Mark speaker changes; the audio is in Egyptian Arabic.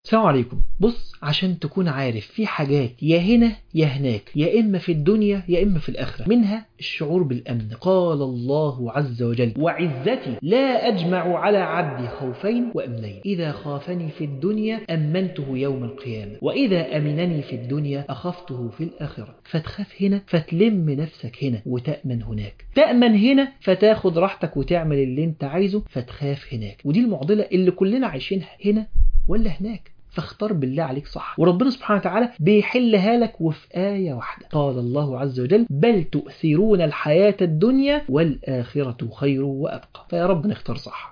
Speaker 1: السلام عليكم بص عشان تكون عارف في حاجات يا هنا يا هناك يا إما في الدنيا يا إما في الآخرة منها الشعور بالأمن قال الله عز وجل وعزتي لا أجمع على عبدي خوفين وأمنين إذا خافني في الدنيا أمنته يوم القيامة وإذا أمنني في الدنيا أخفته في الآخرة فتخاف هنا فتلم نفسك هنا وتأمن هناك تأمن هنا فتاخد راحتك وتعمل اللي انت عايزه فتخاف هناك ودي المعضلة اللي كلنا عايشينها هنا ولا هناك فاختار بالله عليك صح وربنا سبحانه وتعالى بيحلها لك وفي آية واحدة قال الله عز وجل بل تؤثرون الحياة الدنيا والآخرة خير وأبقى فيا رب نختار صح